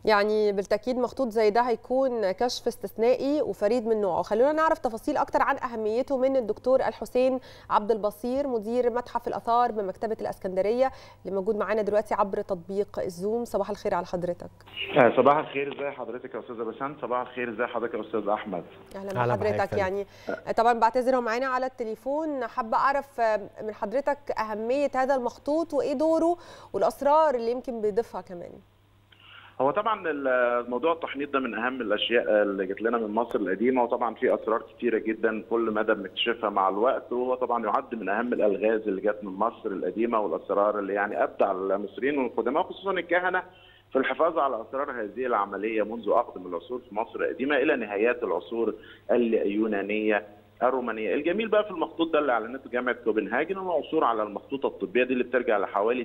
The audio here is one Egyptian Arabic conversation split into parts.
يعني بالتاكيد مخطوط زي ده هيكون كشف استثنائي وفريد من نوعه خلونا نعرف تفاصيل اكتر عن اهميته من الدكتور الحسين عبد البصير مدير متحف الاثار بمكتبه الاسكندريه اللي موجود معانا دلوقتي عبر تطبيق الزوم صباح الخير على حضرتك صباح الخير ازي حضرتك يا استاذه بسنت صباح الخير ازي حضرتك يا استاذ احمد اهلا بحضرتك يعني طبعا بعتذر معانا على التليفون حابه اعرف من حضرتك اهميه هذا المخطوط وايه دوره والاسرار اللي يمكن بيضيفها كمان هو طبعا الموضوع التحنيط ده من اهم الاشياء اللي جت لنا من مصر القديمه وطبعا في اسرار كثيره جدا كل مدى بنكتشفها مع الوقت وهو طبعا يعد من اهم الالغاز اللي جت من مصر القديمه والاسرار اللي يعني ابدع المصريين والقدماء خصوصا الكهنه في الحفاظ على اسرار هذه العمليه منذ اقدم العصور في مصر القديمه الى نهايات العصور اليونانيه الرومانيه، الجميل بقى في المخطوط ده اللي اعلنته جامعه كوبنهاجن هو عثور على المخطوطه الطبيه دي اللي بترجع لحوالي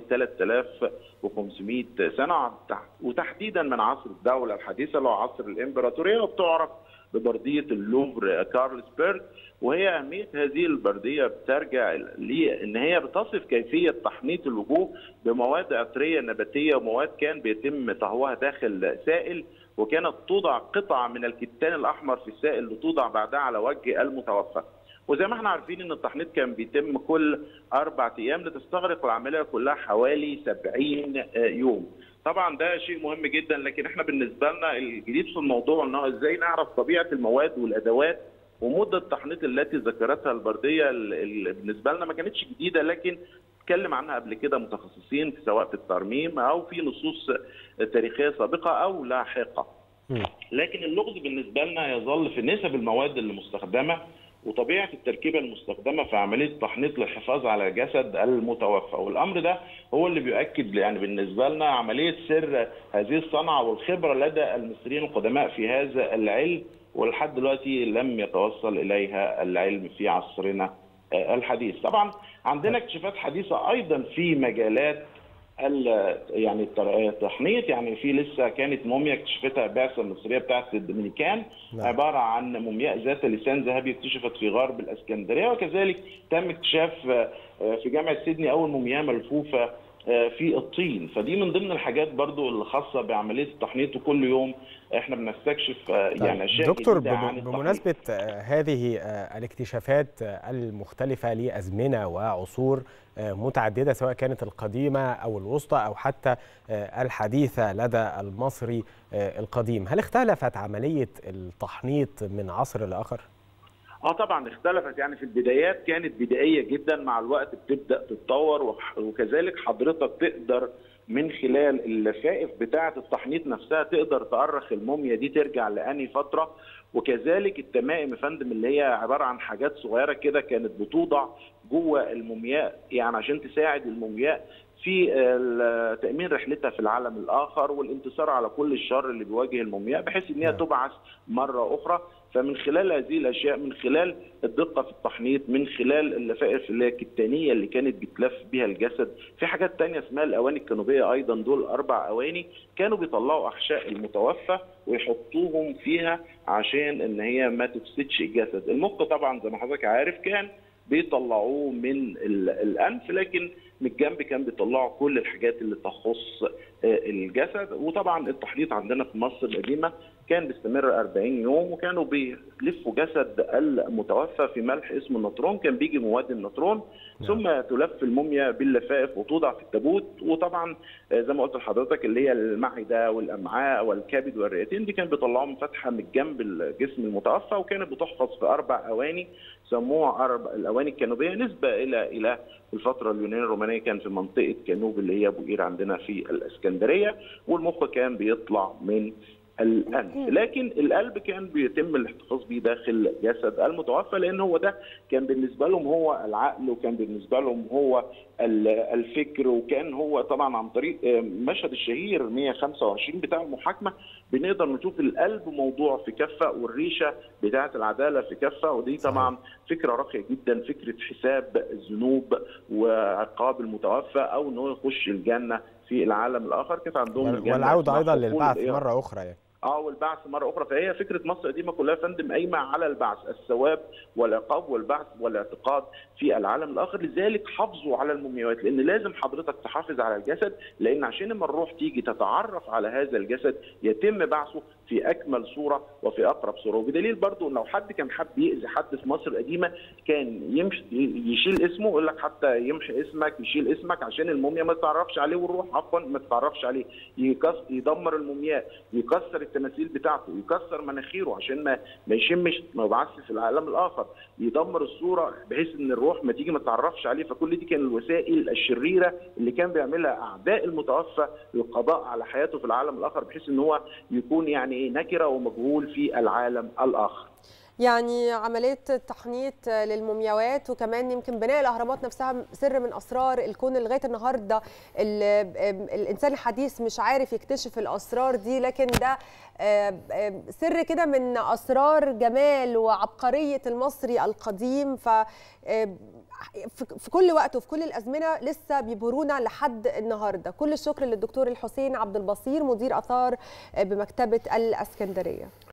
3500 سنه وتحديدا من عصر الدوله الحديثه اللي هو عصر الامبراطوريه وبتعرف ببرديه اللوفر كارلسبرغ وهي اهميه هذه البرديه بترجع لان هي بتصف كيفيه تحنيط الوجوه بمواد عطريه نباتيه ومواد كان بيتم طهوها داخل سائل وكانت توضع قطع من الكتان الاحمر في السائل لتوضع بعدها على وجه المتوفى. وزي ما احنا عارفين ان التحنيط كان بيتم كل اربع ايام لتستغرق العمليه كلها حوالي 70 يوم. طبعا ده شيء مهم جدا لكن احنا بالنسبه لنا الجديد في الموضوع ان ازاي نعرف طبيعه المواد والادوات ومده التحنيط التي ذكرتها البرديه اللي بالنسبه لنا ما كانتش جديده لكن اتكلم عنها قبل كده متخصصين سواء في الترميم او في نصوص تاريخيه سابقه او لاحقه. لكن اللغز بالنسبه لنا يظل في نسب المواد اللي مستخدمه وطبيعه التركيبه المستخدمه في عمليه التحنيط للحفاظ على جسد المتوفى والامر ده هو اللي بيؤكد يعني بالنسبه لنا عمليه سر هذه الصنعه والخبره لدى المصريين القدماء في هذا العلم ولحد دلوقتي لم يتوصل اليها العلم في عصرنا الحديث طبعا عندنا اكتشافات حديثه ايضا في مجالات يعني التحنيط يعني في لسه كانت موميا اكتشفتها البعثه المصريه بتاعت الدومينيكان نعم. عباره عن مومياء ذات لسان ذهبي اكتشفت في غرب الاسكندريه وكذلك تم اكتشاف في جامعه سيدني اول مومياء ملفوفه في الطين فدي من ضمن الحاجات برضو اللي خاصه بعمليه التحنيط وكل يوم احنا بنستكشف يعني اشياء دكتور بمناسبه هذه الاكتشافات المختلفه لازمنه وعصور متعدده سواء كانت القديمه او الوسطى او حتى الحديثه لدى المصري القديم هل اختلفت عمليه التحنيط من عصر لاخر اه طبعا اختلفت يعني في البدايات كانت بدائيه جدا مع الوقت بتبدا تتطور وكذلك حضرتك تقدر من خلال اللفائف بتاعه التحنيط نفسها تقدر تأرخ الموميا دي ترجع لاني فتره وكذلك التمائم يا فندم اللي هي عباره عن حاجات صغيره كده كانت بتوضع جوه المومياء يعني عشان تساعد المومياء في تامين رحلتها في العالم الاخر والانتصار على كل الشر اللي بيواجه المومياء بحيث ان هي تبعث مره اخرى فمن خلال هذه الاشياء من خلال الدقه في التحنيط من خلال اللفائف اللي هي الكتانيه اللي كانت بتلف بها الجسد في حاجات تانية اسمها الاواني الكانوبيه ايضا دول اربع اواني كانوا بيطلعوا احشاء المتوفى ويحطوهم فيها عشان ان هي ما تفسدش الجسد المخ طبعا زي ما حضرتك عارف كان بيطلعوه من الانف لكن من الجنب كان بيطلعوا كل الحاجات اللي تخص الجسد وطبعا التحنيط عندنا في مصر القديمه كان بيستمر 40 يوم وكانوا بيلفوا جسد المتوفى في ملح اسمه النطرون كان بيجي مواد النطرون ثم تلف الموميا باللفائف وتوضع في التابوت وطبعا زي ما قلت لحضرتك اللي هي المعده والامعاء والكبد والرئتين دي كان بيطلعوهم فتحه من جنب الجسم المتوفى وكانت بتحفظ في اربع اواني سموها أربع الاواني الكانوبيه نسبه الى الى الفتره اليونانيه الرومانيه كان في منطقه كانوب اللي هي بوئير عندنا في الاسكندريه والمخ كان بيطلع من الانف لكن القلب كان بيتم الاحتفاظ بيه داخل جسد المتوفى لان هو ده كان بالنسبه لهم هو العقل وكان بالنسبه لهم هو الفكر وكان هو طبعا عن طريق مشهد الشهير 125 بتاع المحاكمه بنقدر نشوف القلب موضوع في كفه والريشه بتاعه العداله في كفه ودي طبعا فكره راقيه جدا فكره حساب الذنوب وعقاب المتوفى او ان هو يخش الجنه في العالم الاخر كانت عندهم والعوده ايضا للبعث مره اخرى يعني اه والبعث مره اخرى فهي فكره مصر القديمه كلها فندم قايمه على البعث الثواب والعقاب والبعث والاعتقاد في العالم الاخر لذلك حافظوا على المومياوات لان لازم حضرتك تحافظ على الجسد لان عشان لما الروح تيجي تتعرف على هذا الجسد يتم بعثه في اكمل صوره وفي اقرب صوره وبدليل برضو لو حد كان حب ياذي حد في مصر القديمه كان يمشي يشيل اسمه يقول لك حتى يمحي اسمك يشيل اسمك عشان الموميا ما تتعرفش عليه والروح عفوا ما تتعرفش عليه يدمر المومياء يكسر التماثيل بتاعته يكسر مناخيره عشان ما ما يشمش ما يبعثش في العالم الاخر يدمر الصوره بحيث ان الروح ما تيجي ما تتعرفش عليه فكل دي كان الوسائل الشريره اللي كان بيعملها اعداء المتوفى للقضاء على حياته في العالم الاخر بحيث ان هو يكون يعني ايه نكره ومجهول في العالم الاخر يعني عمليه تحنيط للمومياوات وكمان يمكن بناء الاهرامات نفسها سر من اسرار الكون لغايه النهارده الانسان الحديث مش عارف يكتشف الاسرار دي لكن ده سر كده من اسرار جمال وعبقريه المصري القديم ف في كل وقت وفي كل الازمنه لسه بيبهرونا لحد النهارده كل الشكر للدكتور الحسين عبد البصير مدير اثار بمكتبه الاسكندريه